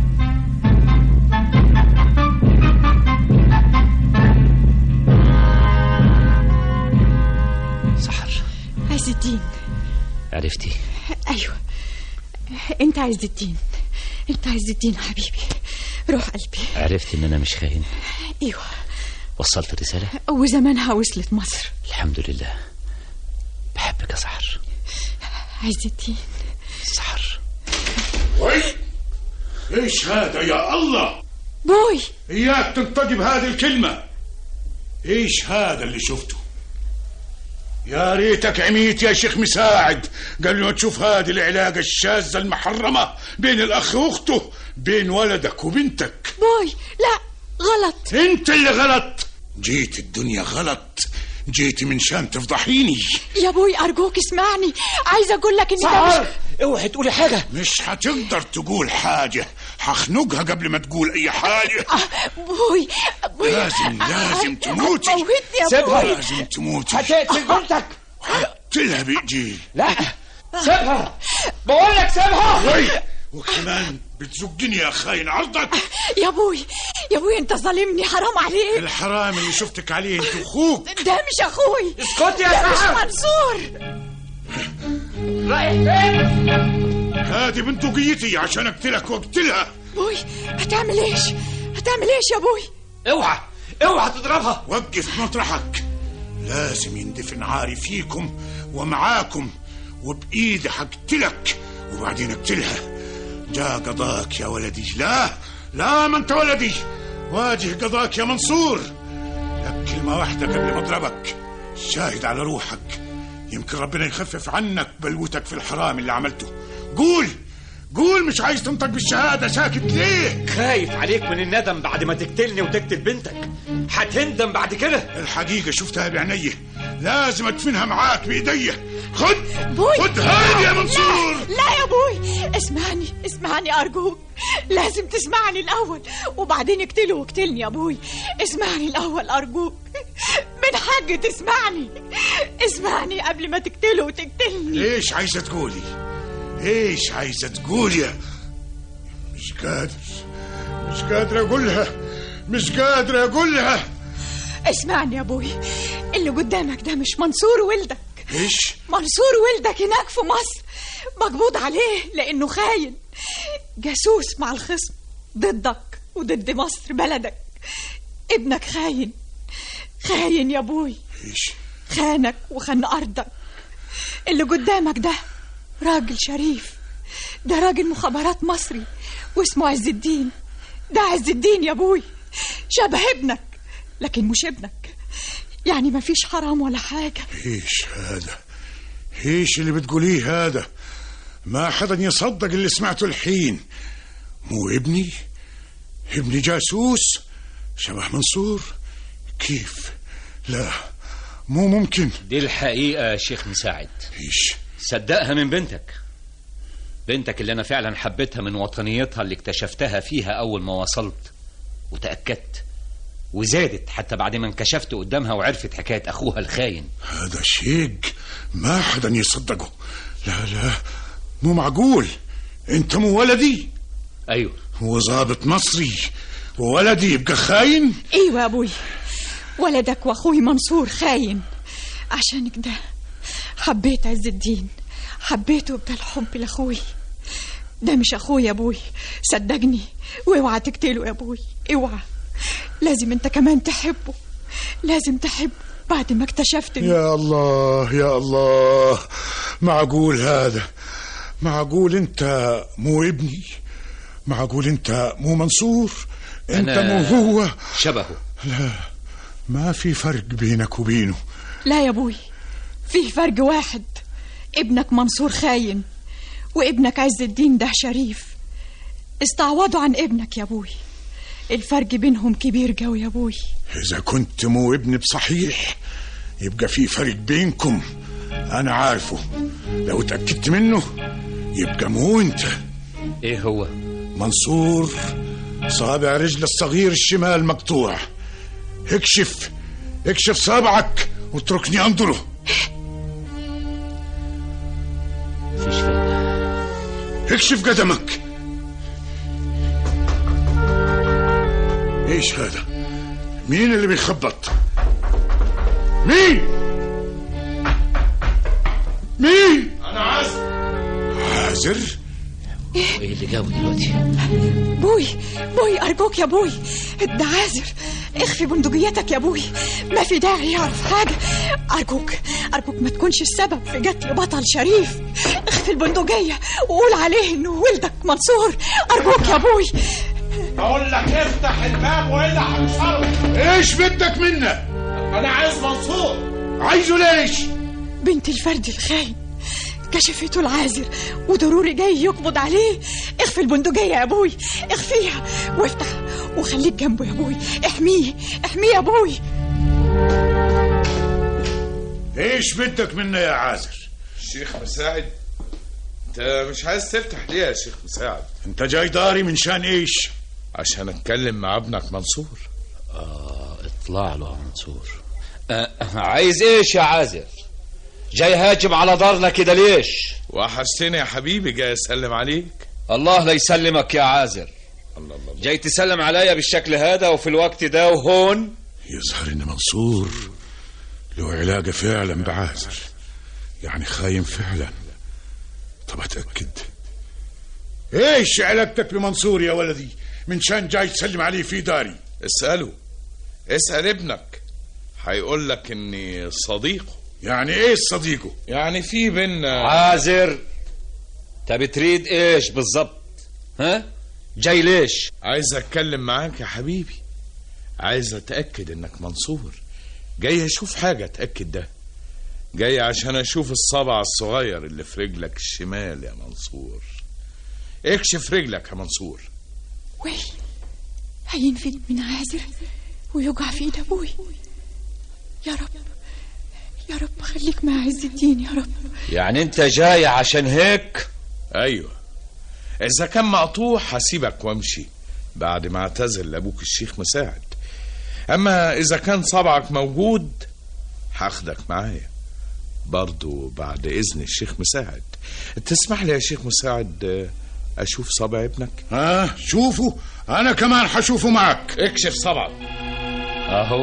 سحر عز الدين عرفتي ايوه انت عز الدين انت عز الدين حبيبي روح قلبي عرفتي ان انا مش خاين ايوه وصلت الرسالة وزمانها وصلت مصر الحمد لله بحبك يا سحر عز الدين سحر وي ايش هذا يا الله بوي اياك تنطقي بهذه الكلمة ايش هذا اللي شفته يا ريتك عميت يا شيخ مساعد قبل ما تشوف هذه العلاقة الشاذة المحرمة بين الأخ وأخته بين ولدك وبنتك بوي لا غلط انت اللي غلط جيت الدنيا غلط جيتي من شان تفضحيني يا بوي ارجوك اسمعني عايزه اقول لك اني سحر اوعي تقولي حاجه مش هتقدر تقول حاجه هخنقها قبل ما تقول اي حاجه بوي بوي لازم لازم تموتي موتني يا سيبها بوي لازم تموتي هتقتل بنتك قتلها بايدي لا سيبها بقول لك سيبها وي وكمان بتزقني يا خاين عرضك يا بوي يا بوي انت ظالمني حرام عليك الحرام اللي شفتك عليه انت واخوك ده مش اخوي اسكت يا ده سحر. مش منصور رايح فين هذه بندقيتي عشان اقتلك واقتلها بوي هتعمل ايش هتعمل ايش يا بوي اوعى اوعى تضربها وقف مطرحك لازم يندفن عاري فيكم ومعاكم وبإيدي حقتلك وبعدين اقتلها جاء قضاك يا ولدي لا لا ما انت ولدي واجه قضاك يا منصور لك كلمة واحدة قبل ما اضربك شاهد على روحك يمكن ربنا يخفف عنك بلوتك في الحرام اللي عملته قول قول مش عايز تنطق بالشهادة ساكت ليه خايف عليك من الندم بعد ما تقتلني وتقتل بنتك هتندم بعد كده الحقيقة شفتها بعيني لازم ادفنها معاك بايديا خد بوي خد هاني يا منصور لا, لا يا بوي اسمعني اسمعني ارجوك لازم تسمعني الاول وبعدين اقتله واقتلني يا بوي اسمعني الاول ارجوك من حق تسمعني اسمعني قبل ما تقتله وتقتلني ليش عايزه تقولي ليش عايزه تقولي مش قادر مش قادر اقولها مش قادر اقولها اسمعني يا ابوي اللي قدامك ده مش منصور ولدك ايش منصور ولدك هناك في مصر مقبوض عليه لانه خاين جاسوس مع الخصم ضدك وضد مصر بلدك ابنك خاين خاين يا ابوي ايش خانك وخان ارضك اللي قدامك ده راجل شريف ده راجل مخابرات مصري واسمه عز الدين ده عز الدين يا ابوي شبه ابنك لكن مش ابنك يعني ما فيش حرام ولا حاجة ايش هذا ايش اللي بتقوليه هذا ما حدا يصدق اللي سمعته الحين مو ابني ابني جاسوس شبه منصور كيف لا مو ممكن دي الحقيقة يا شيخ مساعد ايش صدقها من بنتك بنتك اللي أنا فعلا حبيتها من وطنيتها اللي اكتشفتها فيها أول ما وصلت وتأكدت وزادت حتى بعد ما انكشفت قدامها وعرفت حكاية أخوها الخاين هذا شيء ما حدا يصدقه لا لا مو معقول انت مو ولدي ايوه وظابط مصري وولدي يبقى خاين ايوه يا ابوي ولدك واخوي منصور خاين عشان كده حبيت عز الدين حبيته بده الحب لاخوي ده مش اخوي يا ابوي صدقني واوعى تقتله يا ابوي اوعى لازم انت كمان تحبه لازم تحبه بعد ما اكتشفت إنه- يا الله يا الله معقول هذا معقول انت مو ابني معقول انت مو منصور انت أنا مو هو شبهه لا ما في فرق بينك وبينه لا يا ابوي فيه فرق واحد ابنك منصور خاين وابنك عز الدين ده شريف استعوضوا عن ابنك يا ابوي الفرق بينهم كبير قوي يا ابوي اذا كنت مو ابني بصحيح يبقى في فرق بينكم انا عارفه لو اتاكدت منه يبقى مو انت ايه هو منصور صابع رجل الصغير الشمال مقطوع اكشف اكشف صابعك واتركني انظره فيش فايدة اكشف قدمك ايش هذا مين اللي بيخبط مين مين انا عازر عازر ايه اللي جابه دلوقتي بوي بوي أرجوك يا بوي ده عازر اخفي بندقيتك يا بوي ما في داعي يعرف حاجة أرجوك أرجوك ما تكونش السبب في قتل بطل شريف اخفي البندقية وقول عليه إنه ولدك منصور أرجوك يا بوي اقول لك افتح الباب والا هكسره ايش بدك منا انا عايز منصور عايزه ليش بنت الفرد الخاين كشفته العازر وضروري جاي يقبض عليه اخفي البندقية يا ابوي اخفيها وافتح وخليك جنبه يا ابوي احميه احميه يا ابوي ايش بدك منا يا عازر شيخ مساعد انت مش عايز تفتح ليه يا شيخ مساعد انت جاي داري من شان ايش عشان اتكلم مع ابنك منصور اه اطلع له يا منصور آه عايز ايش يا عازر جاي هاجم على دارنا كده ليش وحشتني يا حبيبي جاي اسلم عليك الله لا يسلمك يا عازر الله الله جاي تسلم عليا بالشكل هذا وفي الوقت ده وهون يظهر ان منصور له علاقة فعلا بعازر يعني خاين فعلا طب اتأكد ايش علاقتك بمنصور يا ولدي من شان جاي تسلم عليه في داري اسأله اسأل ابنك هيقول لك اني صديقه يعني ايه صديقه يعني في بينا عازر انت بتريد ايش بالظبط ها جاي ليش عايز اتكلم معاك يا حبيبي عايز اتاكد انك منصور جاي اشوف حاجه اتاكد ده جاي عشان اشوف الصبع الصغير اللي في رجلك الشمال يا منصور اكشف رجلك يا منصور وي هينفد من عازر ويوقع في ايد ابوي يا رب يا رب خليك مع عز الدين يا رب يعني انت جاي عشان هيك ايوه اذا كان مقطوع هسيبك وامشي بعد ما اعتذر لابوك الشيخ مساعد اما اذا كان صبعك موجود هاخدك معايا برضو بعد اذن الشيخ مساعد تسمح لي يا شيخ مساعد آه، اشوف صبع ابنك ها شوفوا انا كمان حشوفه معك اكشف صبعك اهو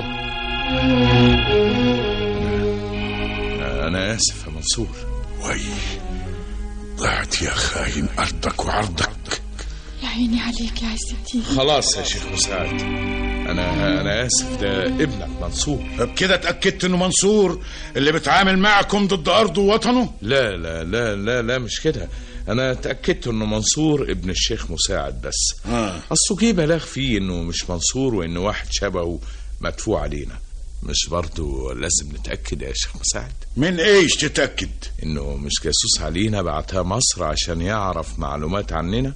انا اسف يا منصور وي ضعت يا خاين ارضك وعرضك يا عيني عليك يا عز الدين خلاص يا شيخ مساعد انا انا اسف ده ابنك منصور بكده اتاكدت انه منصور اللي بيتعامل معكم ضد ارضه ووطنه لا لا لا لا لا مش كده انا اتاكدت انه منصور ابن الشيخ مساعد بس آه. اصله جه بلاغ فيه انه مش منصور وانه واحد شبهه مدفوع علينا مش برضو لازم نتاكد يا شيخ مساعد من ايش تتاكد انه مش جاسوس علينا بعتها مصر عشان يعرف معلومات عننا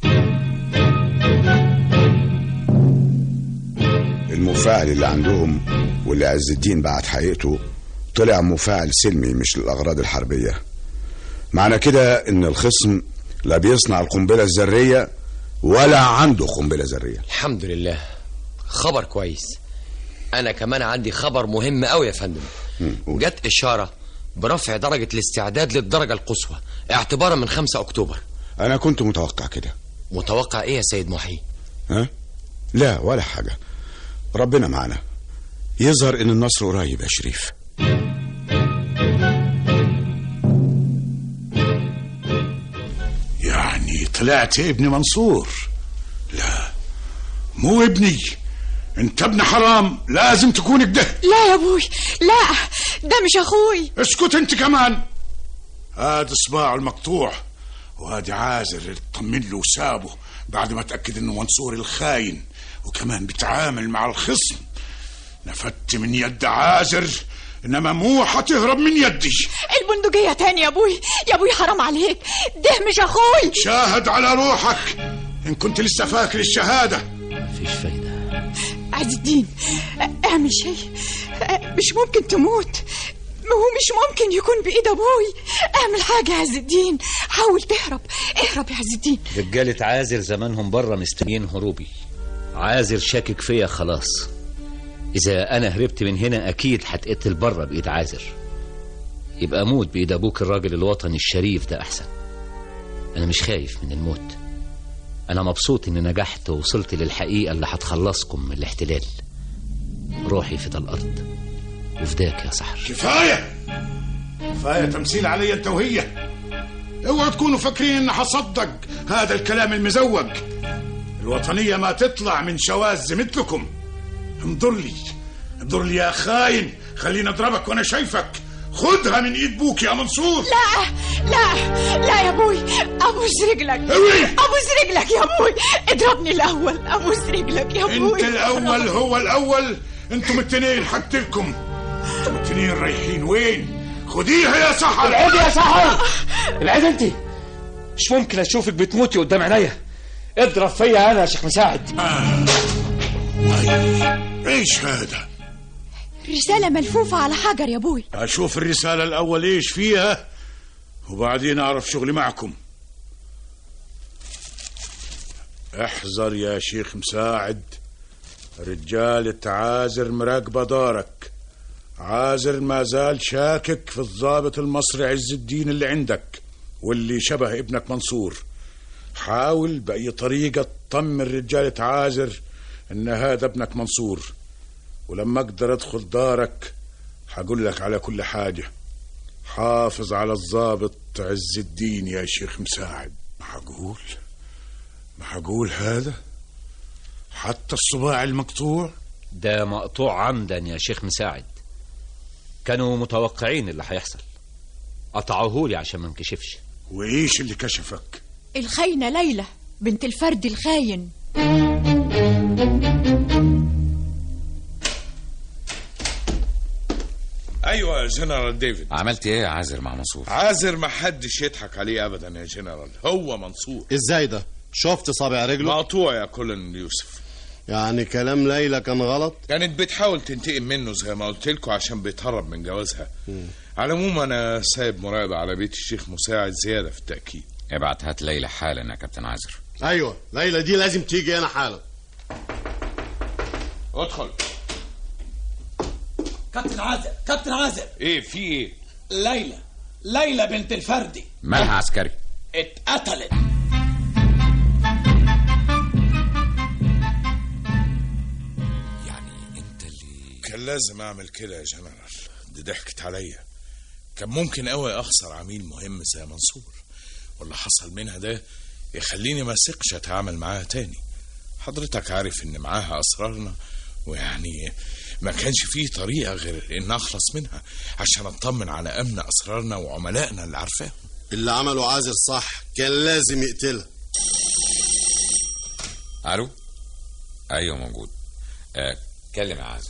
المفاعل اللي عندهم واللي عز الدين بعت حقيقته طلع مفاعل سلمي مش للأغراض الحربية معنى كده إن الخصم لا بيصنع القنبلة الذرية ولا عنده قنبلة ذرية الحمد لله خبر كويس انا كمان عندي خبر مهم قوي يا فندم جت اشاره برفع درجه الاستعداد للدرجه القصوى اعتبارا من 5 اكتوبر أنا كنت متوقع كده متوقع ايه يا سيد محي ها؟ لا ولا حاجة ربنا معنا يظهر إن النصر قريب يا شريف يعني طلعت ابن منصور لا مو ابني انت ابن حرام لازم تكون كده لا يا ابوي لا ده مش اخوي اسكت انت كمان هذا صباعه المقطوع وهادي عازر اللي اطمن له وسابه بعد ما تأكد انه منصور الخاين وكمان بيتعامل مع الخصم نفدت من يد عازر انما مو حتهرب من يدي البندقية تاني يا ابوي يا ابوي حرام عليك ده مش اخوي شاهد على روحك ان كنت لسه فاكر الشهادة مفيش فايدة عز الدين اعمل شيء مش ممكن تموت هو مش ممكن يكون بإيد أبوي اعمل حاجة يا عز الدين حاول تهرب اهرب يا عز الدين رجالة عازر زمانهم بره مستنيين هروبي عازر شاكك فيا خلاص إذا أنا هربت من هنا أكيد هتقتل بره بإيد عازر يبقى أموت بإيد أبوك الراجل الوطني الشريف ده أحسن أنا مش خايف من الموت أنا مبسوط إني نجحت ووصلت للحقيقة اللي هتخلصكم من الاحتلال روحي في الأرض وفداك يا سحر كفاية كفاية تمثيل علي انت وهي اوعوا تكونوا فاكرين ان هصدق هذا الكلام المزوج الوطنية ما تطلع من شواذ مثلكم انظر لي انظر لي يا خاين خليني اضربك وانا شايفك خدها من ايد بوك يا منصور لا لا لا يا ابوي ابوس رجلك ابوس رجلك يا ابوي اضربني الاول ابوس رجلك يا ابوي انت الاول هو الاول انتم التنين حقتلكم انتم التنين رايحين وين خديها يا سحر العيد يا سحر العيد انت مش ممكن اشوفك بتموتي قدام عينيا اضرب فيا انا يا شيخ مساعد ايش هذا رسالة ملفوفة على حجر يا ابوي اشوف الرسالة الاول ايش فيها وبعدين اعرف شغلي معكم احذر يا شيخ مساعد رجالة عازر مراقبة دارك عازر ما زال شاكك في الضابط المصري عز الدين اللي عندك واللي شبه ابنك منصور حاول بأي طريقة تطمن رجالة عازر إن هذا ابنك منصور ولما أقدر أدخل دارك هقول لك على كل حاجة حافظ على الضابط عز الدين يا شيخ مساعد ما هقول ما هقول هذا حتى الصباع المقطوع ده مقطوع عمدا يا شيخ مساعد كانوا متوقعين اللي هيحصل قطعوهولي عشان ما انكشفش وايش اللي كشفك الخاينة ليلى بنت الفرد الخاين ايوه يا جنرال ديفيد عملت ايه يا عازر مع منصور عازر ما حدش يضحك عليه ابدا يا جنرال هو منصور ازاي ده شفت صابع رجله مقطوع يا كولن يوسف يعني كلام ليلى كان غلط كانت بتحاول تنتقم منه زي ما قلت لكم عشان بيتهرب من جوازها على العموم انا سايب مراقبة على بيت الشيخ مساعد زيادة في التأكيد ابعت هات ليلى حالا يا كابتن عازر ايوه ليلى دي لازم تيجي هنا حالا ادخل كابتن عازر كابتن عازر ايه في ايه ليلى ليلى بنت الفردي مالها عسكري اتقتلت كان لازم اعمل كده يا جنرال دي ضحكت عليا كان ممكن قوي اخسر عميل مهم زي منصور واللي حصل منها ده يخليني ما اثقش اتعامل معاها تاني حضرتك عارف ان معاها اسرارنا ويعني ما كانش فيه طريقة غير ان اخلص منها عشان اطمن على امن اسرارنا وعملائنا اللي عارفاهم اللي عمله عازر صح كان لازم يقتلها الو ايوه موجود آه كلم يا عازر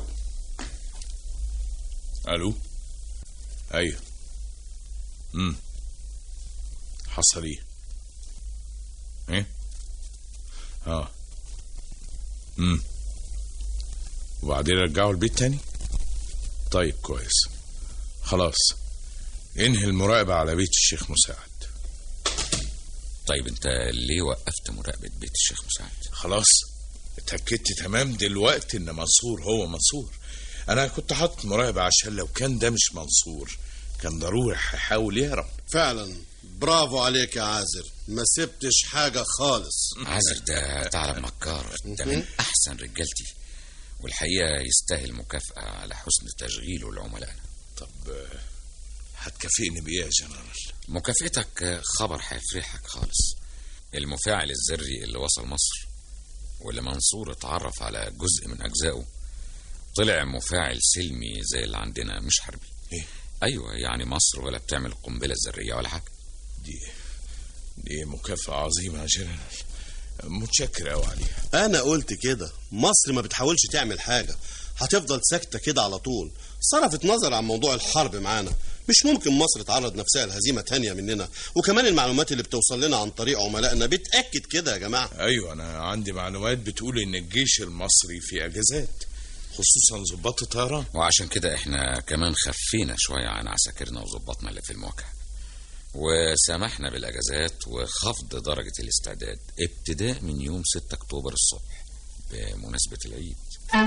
الو ايوه امم حصل ايه ايه اه امم وبعدين رجعوا البيت تاني طيب كويس خلاص انهي المراقبة على بيت الشيخ مساعد طيب انت ليه وقفت مراقبة بيت الشيخ مساعد خلاص اتأكدت تمام دلوقتي ان منصور هو منصور انا كنت حاطط مراقبة عشان لو كان ده مش منصور كان ضروري هيحاول يهرب فعلا برافو عليك يا عازر ما سبتش حاجة خالص عازر ده ثعلب مكار ده من احسن رجالتي والحقيقة يستاهل مكافأة على حسن تشغيله لعملائنا طب آه، هتكافئني بايه يا جنرال مكافأتك آه، خبر هيفرحك خالص المفاعل الذري اللي وصل مصر واللي منصور اتعرف على جزء من أجزائه طلع مفاعل سلمي زي اللي عندنا مش حربي إيه؟ أيوة يعني مصر ولا بتعمل القنبلة الذرية ولا حاجة دي دي مكافأة عظيمة يا جنرال متشكر قوي عليها انا قلت كده مصر ما بتحاولش تعمل حاجة هتفضل ساكتة كده على طول صرفت نظر عن موضوع الحرب معانا مش ممكن مصر تعرض نفسها لهزيمة تانية مننا وكمان المعلومات اللي بتوصل لنا عن طريق عملائنا بتأكد كده يا جماعة ايوه انا عندي معلومات بتقول ان الجيش المصري في اجازات خصوصا ضباط الطيران وعشان كده احنا كمان خفينا شوية عن عساكرنا وظباطنا اللي في المواجهة وسمحنا بالأجازات وخفض درجة الاستعداد ابتداء من يوم 6 أكتوبر الصبح بمناسبة العيد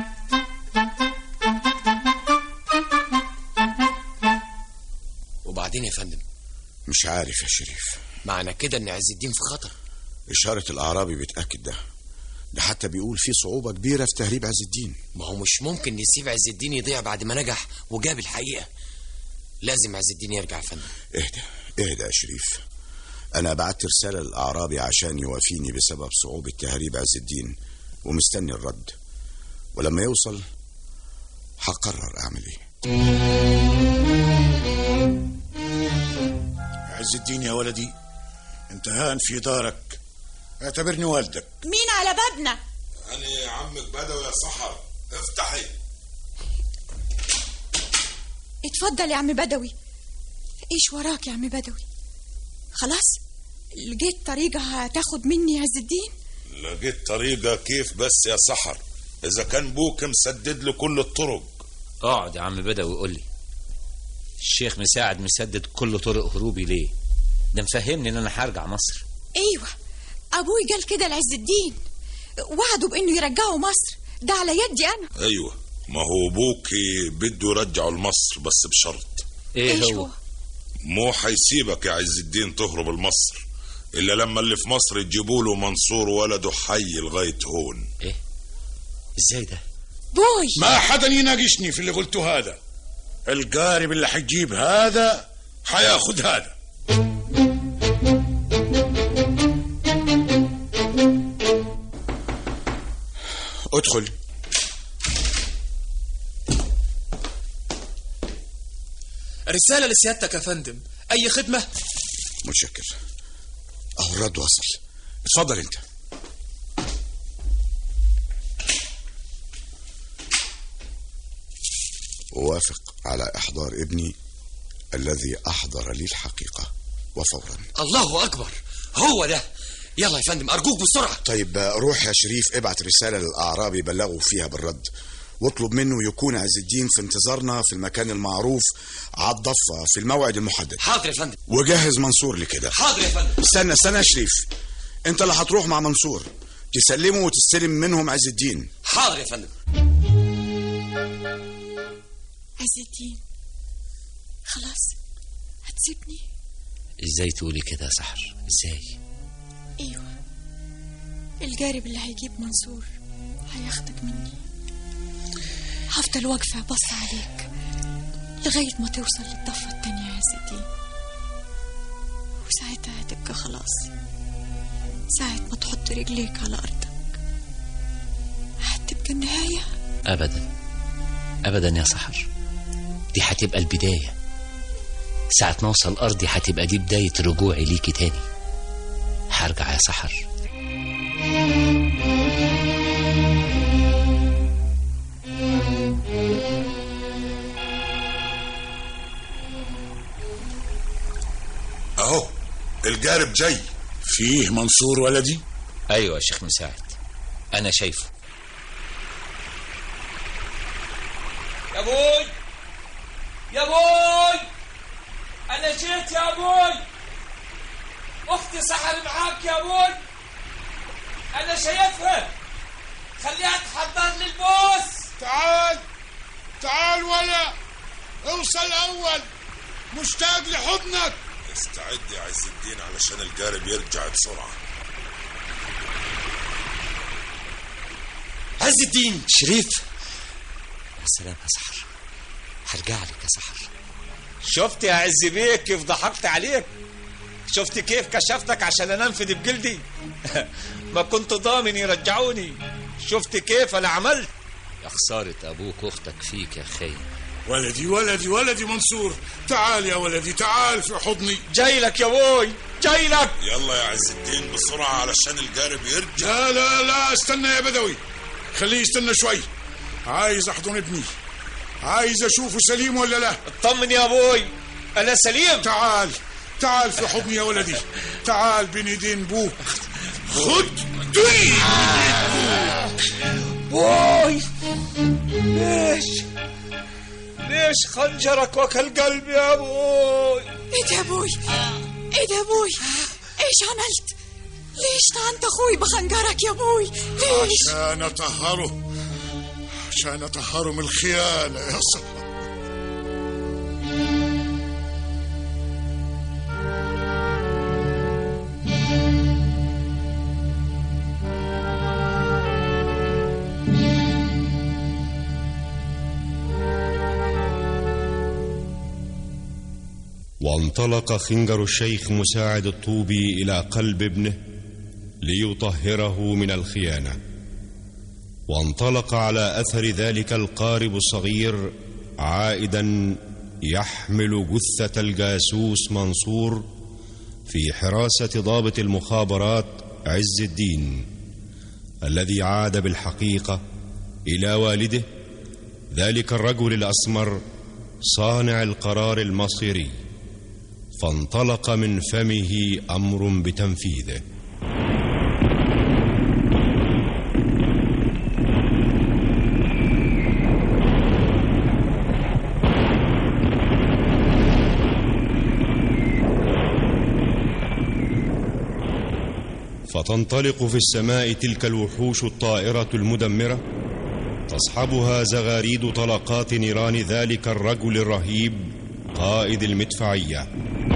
وبعدين يا فندم مش عارف يا شريف معنى كده ان عز الدين في خطر إشارة الأعرابي بتأكد ده ده حتى بيقول في صعوبة كبيرة في تهريب عز الدين ما هو مش ممكن نسيب عز الدين يضيع بعد ما نجح وجاب الحقيقة لازم عز الدين يرجع يا فندم اهدى اهدى يا شريف أنا بعت رسالة للأعرابي عشان يوافيني بسبب صعوبة تهريب عز الدين ومستني الرد ولما يوصل هقرر أعمل إيه عز الدين يا ولدي انت هان في دارك اعتبرني والدك مين على بابنا أنا عمك بدوي يا سحر افتحي اتفضل يا عم بدوي ايش وراك يا عم بدوي خلاص لقيت طريقة هتاخد مني عز الدين لقيت طريقة كيف بس يا سحر إذا كان بوك مسدد له كل الطرق اقعد يا عم بدوي وقول لي الشيخ مساعد مسدد كل طرق هروبي ليه ده مفهمني ان انا هرجع مصر ايوه ابوي قال كده لعز الدين وعدوا بانه يرجعوا مصر ده على يدي انا أيوة ما هو بوكي بده يرجعه لمصر بس بشرط ايه إيش هو هو؟ مو حيسيبك يا عز الدين تهرب لمصر إلا لما اللي في مصر يجيبوا له منصور ولده حي لغاية هون ازاي ده بوي ما حدا يناقشني في اللي قلته هذا القارب اللي حيجيب هذا حياخد هذا ادخل رسالة لسيادتك يا فندم أي خدمة متشكر أهو الرد وصل اتفضل أنت أوافق على إحضار ابني الذي أحضر لي الحقيقة وفورا الله أكبر هو ده يلا يا فندم ارجوك بسرعه طيب آه، روح يا شريف ابعت رسالة للأعراب يبلغوا فيها بالرد واطلب منه يكون عز الدين في انتظارنا في المكان المعروف على الضفة في الموعد المحدد حاضر يا فندم وجهز منصور لكده حاضر يا فندم استنى استنى يا شريف انت اللي هتروح مع منصور تسلمه وتستلم منهم عز الدين حاضر يا فندم عز الدين خلاص هتسيبني ازاي تقولي كده يا سحر ازاي ايوه الجارب اللي هيجيب منصور هياخدك مني هفضل واقفة بص عليك لغاية ما توصل للضفة التانية يا عز الدين وساعتها هتبقى خلاص ساعة ما تحط رجليك على أرضك هتبقى النهاية ابدا ابدا يا سحر دي هتبقى البدايه ساعة ما اوصل ارضي هتبقى دي بدايه رجوعي ليكي تاني هرجع يا سحر اهو الجارب جاي فيه منصور ولدي ايوه يا شيخ مساعد انا شايفه يا ابوي يا ابوي انا جيت يا ابوي اختي سحر معاك يا ابوي انا شايفها خليها تحضر لي البوس تعال تعال ولا اوصل اول مشتاق لحضنك استعد يا عز الدين علشان الجارب يرجع بسرعة عز الدين شريف يا سلام يا سحر هرجع لك يا سحر شفت يا عز بيك كيف ضحكت عليك شفت كيف كشفتك عشان انفذ بجلدي ما كنت ضامن يرجعوني شفت كيف انا عملت يا خسارة أبوك وأختك فيك يا خاين ولدي ولدي ولدي منصور تعال يا ولدي تعال في حضني جاي لك يا بوي جاي لك يلا يا عز الدين بسرعة علشان الجارب يرجع لا لا لا استنى يا بدوي خليه يستنى شوي عايز احضن ابني عايز اشوفه سليم ولا لا اطمن يا ابوي انا سليم تعال تعال في حضني يا ولدي تعال بين ايدين بوك خد دي بوي ليش ليش خنجرك وكل قلبي يا ابوي ايه ده يا ابوي ايه ده يا ابوي ايش عملت ليش طعنت اخوي بخنجرك يا ابوي ليش عشان اطهره عشان اطهره من الخيانة يا صاحبي وانطلق خنجر الشيخ مساعد الطوبي إلى قلب ابنه ليطهره من الخيانة وانطلق على أثر ذلك القارب الصغير عائدا يحمل جثة الجاسوس منصور في حراسة ضابط المخابرات عز الدين الذي عاد بالحقيقة إلى والده ذلك الرجل الأسمر صانع القرار المصيري فانطلق من فمه امر بتنفيذه فتنطلق في السماء تلك الوحوش الطائره المدمره تصحبها زغاريد طلقات نيران ذلك الرجل الرهيب قائد المدفعيه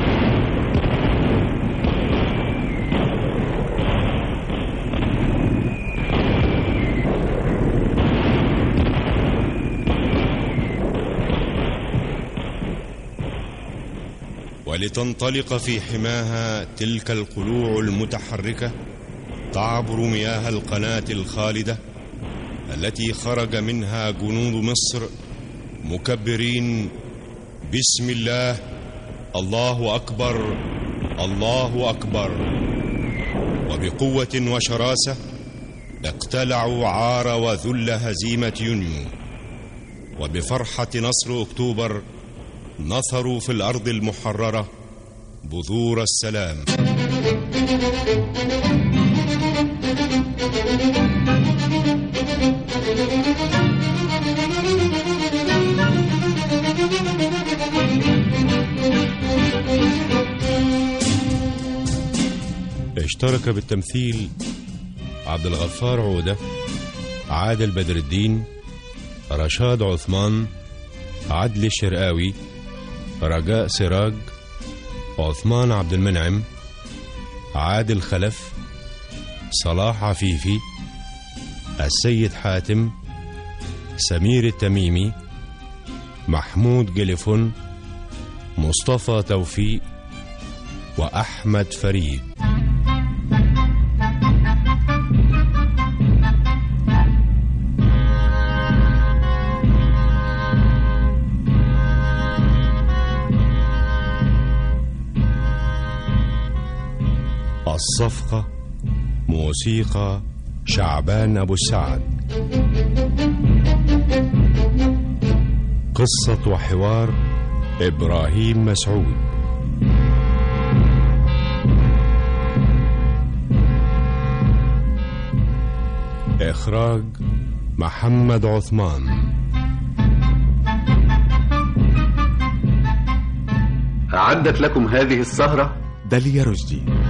ولتنطلق في حماها تلك القلوع المتحركه تعبر مياه القناه الخالده التي خرج منها جنود مصر مكبرين بسم الله الله اكبر الله اكبر وبقوه وشراسه اقتلعوا عار وذل هزيمه يونيو وبفرحه نصر اكتوبر نثروا في الارض المحرره بذور السلام اشترك بالتمثيل عبد الغفار عودة عادل بدر الدين رشاد عثمان عدلي الشرقاوي رجاء سراج عثمان عبد المنعم عادل خلف صلاح عفيفي السيد حاتم سمير التميمي محمود جلفون مصطفى توفيق وأحمد فريد الصفقة موسيقى شعبان أبو السعد قصة وحوار إبراهيم مسعود إخراج محمد عثمان أعدت لكم هذه السهرة داليا رشدي